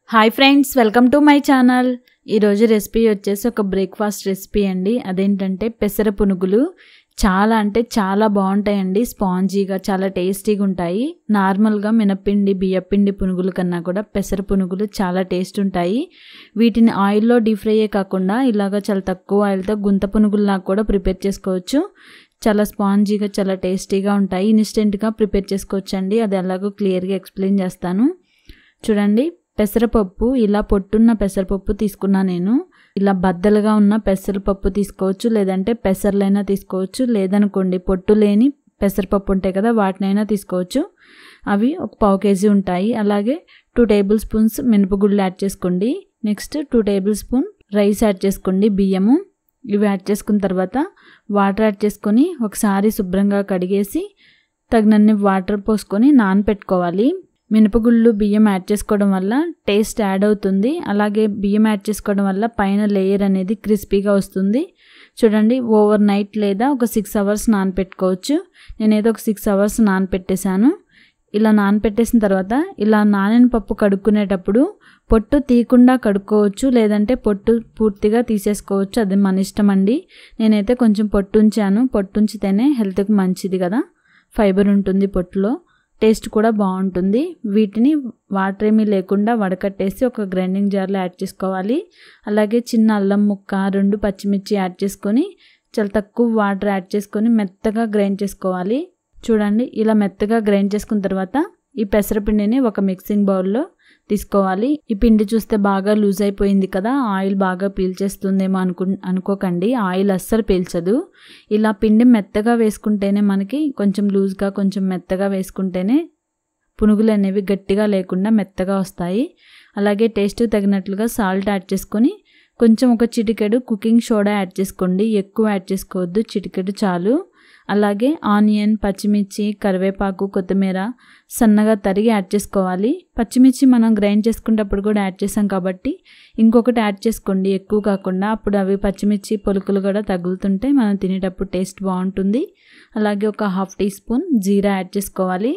hi friends welcome to my channel ఈరోజు recipe వచ్చేసి ఒక బ్రేక్ఫాస్ట్ రెసిపీ అండి అదేంటంటే పెసర పునుగులు చాలా అంటే చాలా బాగుంటాయండి స్పాంజీగా చాలా టేస్టీగా ఉంటాయి నార్మల్గా మినపిండి బియ్యపిండి పునుగుల కన్నా కూడా పెసర పునుగులు చాలా టేస్ట్ ఉంటాయి వీటిని ఆయిల్లో డీప్ ఫ్రైయే కాకుండా ఇలాగ చాలా తక్కువ ఆయిల్తో గుంత పునుగుల్లాగా కూడా ప్రిపేర్ చేసుకోవచ్చు చాలా స్పాంజీగా చాలా టేస్టీగా ఉంటాయి ఇన్స్టెంట్గా ప్రిపేర్ చేసుకోవచ్చు అండి అది ఎలాగో క్లియర్గా ఎక్స్ప్లెయిన్ చేస్తాను చూడండి పెసరపప్పు ఇలా పొట్టున్న పెసరపప్పు తీసుకున్నా నేను ఇలా బద్దలుగా ఉన్న పెసరపప్పు తీసుకోవచ్చు లేదంటే పెసర్లైనా తీసుకోవచ్చు లేదనుకోండి పొట్టు లేని పెసరపప్పు ఉంటాయి కదా వాటినైనా తీసుకోవచ్చు అవి ఒక పావు కేజీ ఉంటాయి అలాగే టూ టేబుల్ స్పూన్స్ మినపగుళ్ళు యాడ్ చేసుకోండి next two table spoon rice add చేసుకోండి బియ్యము ఇవి యాడ్ చేసుకున్న తర్వాత వాటర్ యాడ్ చేసుకొని ఒకసారి శుభ్రంగా కడిగేసి తగినన్ని వాటర్ పోసుకొని నానపెట్టుకోవాలి మినపగుళ్ళు బియ్యం యాడ్ చేసుకోవడం వల్ల టేస్ట్ యాడ్ అవుతుంది అలాగే బియ్యం యాడ్ చేసుకోవడం వల్ల పైన లేయర్ అనేది క్రిస్పీగా వస్తుంది చూడండి ఓవర్ నైట్ లేదా ఒక సిక్స్ అవర్స్ నానపెట్టుకోవచ్చు నేనేదో ఒక సిక్స్ అవర్స్ నానపెట్టేశాను ఇలా నానపెట్టేసిన తర్వాత ఇలా నానిన పప్పు కడుక్కునేటప్పుడు పొట్టు తీయకుండా కడుక్కోవచ్చు లేదంటే పొట్టు పూర్తిగా తీసేసుకోవచ్చు అది మన ఇష్టం అండి నేనైతే కొంచెం పొట్టు ఉంచాను పొట్టు ఉంచితేనే హెల్త్కి మంచిది కదా ఫైబర్ ఉంటుంది పొట్టులో టేస్ట్ కూడా బాగుంటుంది వీటిని వాటర్ ఏమీ లేకుండా వడకట్టేసి ఒక గ్రైండింగ్ జార్లో యాడ్ చేసుకోవాలి అలాగే చిన్న అల్లం ముక్క రెండు పచ్చిమిర్చి యాడ్ చేసుకొని చాలా తక్కువ వాటర్ యాడ్ చేసుకొని మెత్తగా గ్రైండ్ చేసుకోవాలి చూడండి ఇలా మెత్తగా గ్రైండ్ చేసుకున్న తర్వాత ఈ పెసరపిండిని ఒక మిక్సింగ్ బౌల్లో తీసుకోవాలి ఈ పిండి చూస్తే బాగా లూజ్ అయిపోయింది కదా ఆయిల్ బాగా పీల్చేస్తుందేమో అనుకు అనుకోకండి ఆయిల్ అస్సలు పీల్చదు ఇలా పిండి మెత్తగా వేసుకుంటేనే మనకి కొంచెం లూజ్గా కొంచెం మెత్తగా వేసుకుంటేనే పునుగులు అనేవి గట్టిగా లేకుండా మెత్తగా వస్తాయి అలాగే టేస్ట్ తగినట్లుగా సాల్ట్ యాడ్ చేసుకొని కొంచెం ఒక చిటికెడు కుకింగ్ సోడా యాడ్ చేసుకోండి ఎక్కువ యాడ్ చేసుకోవద్దు చిటికెడు చాలు అలాగే ఆనియన్ పచ్చిమిర్చి కరివేపాకు కొత్తిమీర సన్నగా తరిగి యాడ్ చేసుకోవాలి పచ్చిమిర్చి మనం గ్రైండ్ చేసుకునేటప్పుడు కూడా యాడ్ చేసాం కాబట్టి ఇంకొకటి యాడ్ చేసుకోండి ఎక్కువ కాకుండా అప్పుడు అవి పచ్చిమిర్చి పొలుకులు కూడా తగులుతుంటే మనం తినేటప్పుడు టేస్ట్ బాగుంటుంది అలాగే ఒక half tea spoon jeera add చేసుకోవాలి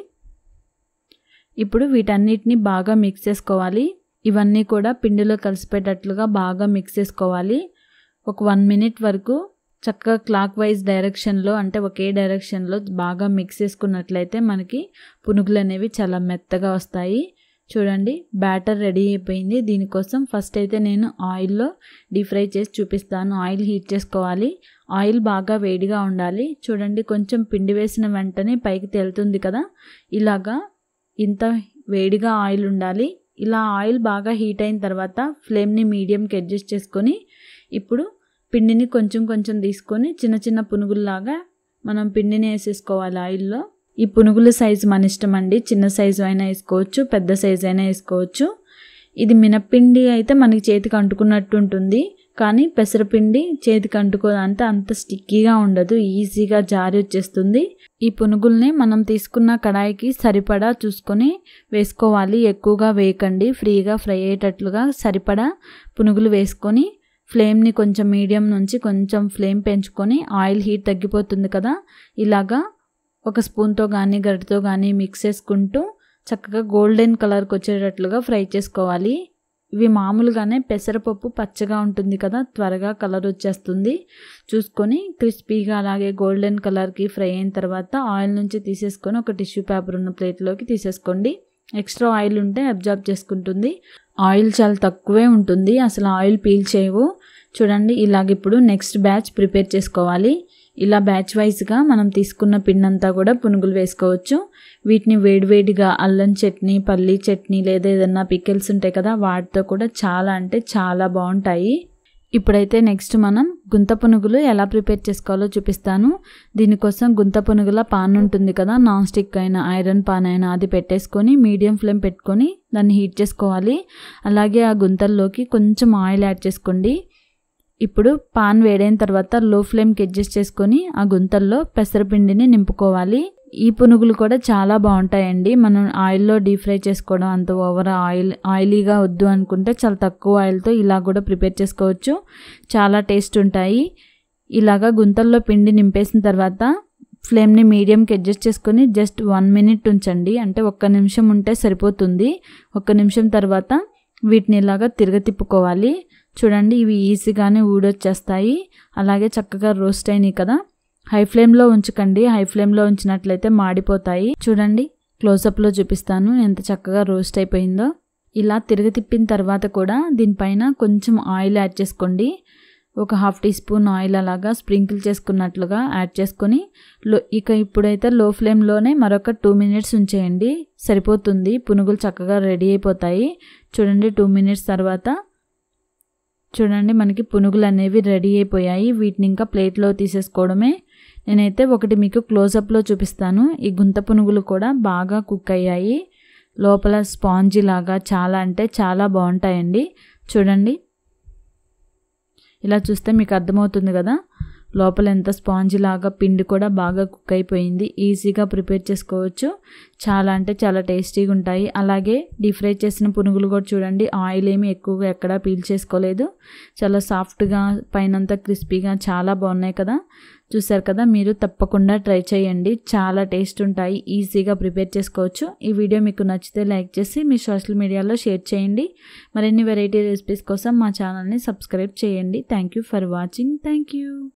ఇప్పుడు వీటన్నిటిని బాగా మిక్స్ చేసుకోవాలి ఇవన్నీ కూడా పిండిలో కలిసిపోయేటట్లుగా బాగా మిక్స్ చేసుకోవాలి ఒక వన్ మినిట్ వరకు చక్కగా క్లాక్ వైజ్ డైరెక్షన్లో అంటే ఒకే డైరెక్షన్లో బాగా మిక్స్ చేసుకున్నట్లయితే మనకి పునుగులు అనేవి చాలా మెత్తగా వస్తాయి చూడండి బ్యాటర్ రెడీ అయిపోయింది దీనికోసం ఫస్ట్ అయితే నేను ఆయిల్లో డీప్ ఫ్రై చేసి చూపిస్తాను ఆయిల్ హీట్ చేసుకోవాలి ఆయిల్ బాగా వేడిగా ఉండాలి చూడండి కొంచెం పిండి వేసిన వెంటనే పైకి తేలుతుంది కదా ఇలాగా ఇంత వేడిగా ఆయిల్ ఉండాలి ఇలా ఆయిల్ బాగా హీట్ అయిన తర్వాత ఫ్లేమ్ని మీడియంకి అడ్జస్ట్ చేసుకొని ఇప్పుడు పిండిని కొంచెం కొంచెం తీసుకొని చిన్న చిన్న పునుగుల్లాగా మనం పిండిని వేసేసుకోవాలి ఆయిల్లో ఈ పునుగుల సైజు మన ఇష్టం అండి చిన్న సైజు అయినా వేసుకోవచ్చు పెద్ద సైజు అయినా వేసుకోవచ్చు ఇది మినప్పిండి అయితే మనకి చేతికి అంటుకున్నట్టు ఉంటుంది కానీ పెసరపిండి చేతికి అంటుకోదంటే అంత స్టిక్కీగా ఉండదు ఈజీగా జారి వచ్చేస్తుంది ఈ పునుగుల్ని మనం తీసుకున్న కడాయికి సరిపడా చూసుకొని వేసుకోవాలి ఎక్కువగా వేయకండి ఫ్రీగా ఫ్రై అయ్యేటట్లుగా సరిపడా పునుగులు వేసుకొని ఫ్లేమ్ని కొంచెం మీడియం నుంచి కొంచెం ఫ్లేమ్ పెంచుకొని ఆయిల్ హీట్ తగ్గిపోతుంది కదా ఇలాగా ఒక స్పూన్తో కానీ గరిటతో కానీ మిక్స్ చేసుకుంటూ చక్కగా గోల్డెన్ కలర్కి వచ్చేటట్లుగా ఫ్రై చేసుకోవాలి ఇవి మామూలుగానే పెసరపప్పు పచ్చగా ఉంటుంది కదా త్వరగా కలర్ వచ్చేస్తుంది చూసుకొని క్రిస్పీగా అలాగే గోల్డెన్ కలర్కి ఫ్రై అయిన తర్వాత ఆయిల్ నుంచి తీసేసుకొని ఒక టిష్యూ పేపర్ ఉన్న ప్లేట్లోకి తీసేసుకోండి ఎక్స్ట్రా ఆయిల్ ఉంటే అబ్జర్వ్ చేసుకుంటుంది ఆయిల్ చాలా తక్కువే ఉంటుంది అసలు ఆయిల్ పీల్ చేయవు చూడండి ఇలాగ ఇప్పుడు నెక్స్ట్ బ్యాచ్ ప్రిపేర్ చేసుకోవాలి ఇలా బ్యాచ్ వైజ్గా మనం తీసుకున్న పిండంతా కూడా పునుగులు వేసుకోవచ్చు వీటిని వేడివేడిగా అల్లం చట్నీ పల్లీ చట్నీ లేదా ఏదన్నా పికిల్స్ ఉంటాయి కదా వాటితో కూడా చాలా అంటే చాలా బాగుంటాయి ఇప్పుడైతే నెక్స్ట్ మనం గుంత పునుగులు ఎలా ప్రిపేర్ చేసుకోవాలో చూపిస్తాను దీనికోసం గుంత పునుగుల పాన్ ఉంటుంది కదా నాన్ స్టిక్ అయినా ఐరన్ పాన్ అయినా అది పెట్టేసుకొని మీడియం ఫ్లేమ్ పెట్టుకొని దాన్ని హీట్ చేసుకోవాలి అలాగే ఆ గుంతల్లోకి కొంచెం ఆయిల్ యాడ్ చేసుకోండి ఇప్పుడు పాన్ వేడైన తర్వాత లో ఫ్లేమ్కి అడ్జస్ట్ చేసుకొని ఆ గుంతల్లో పెసరపిండిని నింపుకోవాలి ఈ పునుగులు కూడా చాలా బాగుంటాయండి మనం ఆయిల్లో డీప్ ఫ్రై చేసుకోవడం అంత ఓవర్ ఆయిల్ ఆయిలీగా వద్దు అనుకుంటే చాలా తక్కువ ఆయిల్తో ఇలా కూడా ప్రిపేర్ చేసుకోవచ్చు చాలా టేస్ట్ ఉంటాయి ఇలాగా గుంతల్లో పిండి నింపేసిన తర్వాత ఫ్లేమ్ని మీడియంకి అడ్జస్ట్ చేసుకొని జస్ట్ వన్ మినిట్ ఉంచండి అంటే ఒక్క నిమిషం ఉంటే సరిపోతుంది ఒక్క నిమిషం తర్వాత వీటిని ఇలాగా తిరగతిప్పుకోవాలి చూడండి ఇవి ఈజీగానే ఊడొచ్చేస్తాయి అలాగే చక్కగా రోస్ట్ అయినాయి కదా హై ఫ్లేమ్లో ఉంచకండి హై ఫ్లేమ్లో ఉంచినట్లయితే మాడిపోతాయి చూడండి క్లోజప్లో చూపిస్తాను ఎంత చక్కగా రోస్ట్ అయిపోయిందో ఇలా తిరగ తిప్పిన తర్వాత కూడా దీనిపైన కొంచెం ఆయిల్ యాడ్ చేసుకోండి ఒక హాఫ్ టీ స్పూన్ ఆయిల్ అలాగా స్ప్రింకిల్ చేసుకున్నట్లుగా యాడ్ చేసుకొని లో ఇక ఇప్పుడైతే లో ఫ్లేమ్లోనే మరొక టూ మినిట్స్ ఉంచేయండి సరిపోతుంది పునుగులు చక్కగా రెడీ అయిపోతాయి చూడండి టూ మినిట్స్ తర్వాత చూడండి మనకి పునుగులు అనేవి రెడీ అయిపోయాయి వీటిని ఇంకా ప్లేట్లో తీసేసుకోవడమే నేనైతే ఒకటి మీకు క్లోజప్లో చూపిస్తాను ఈ గుంత పునుగులు కూడా బాగా కుక్ అయ్యాయి లోపల స్పాంజీ లాగా చాలా అంటే చాలా బాగుంటాయండి చూడండి ఇలా చూస్తే మీకు అర్థమవుతుంది కదా లోపల ఎంత స్పాంజీ లాగా పిండి కూడా బాగా కుక్ అయిపోయింది ఈజీగా ప్రిపేర్ చేసుకోవచ్చు చాలా అంటే చాలా టేస్టీగా ఉంటాయి అలాగే డీప్ ఫ్రై చేసిన పునుగులు కూడా చూడండి ఆయిల్ ఏమి ఎక్కువగా ఎక్కడా పీల్ చేసుకోలేదు చాలా సాఫ్ట్గా పైనంతా క్రిస్పీగా చాలా బాగున్నాయి కదా చూసారు కదా మీరు తప్పకుండా ట్రై చేయండి చాలా టేస్ట్ ఉంటాయి ఈజీగా ప్రిపేర్ చేసుకోవచ్చు ఈ వీడియో మీకు నచ్చితే లైక్ చేసి మీ సోషల్ మీడియాలో షేర్ చేయండి మరిన్ని వెరైటీ రెసిపీస్ కోసం మా ఛానల్ని సబ్స్క్రైబ్ చేయండి thank you for watching thank you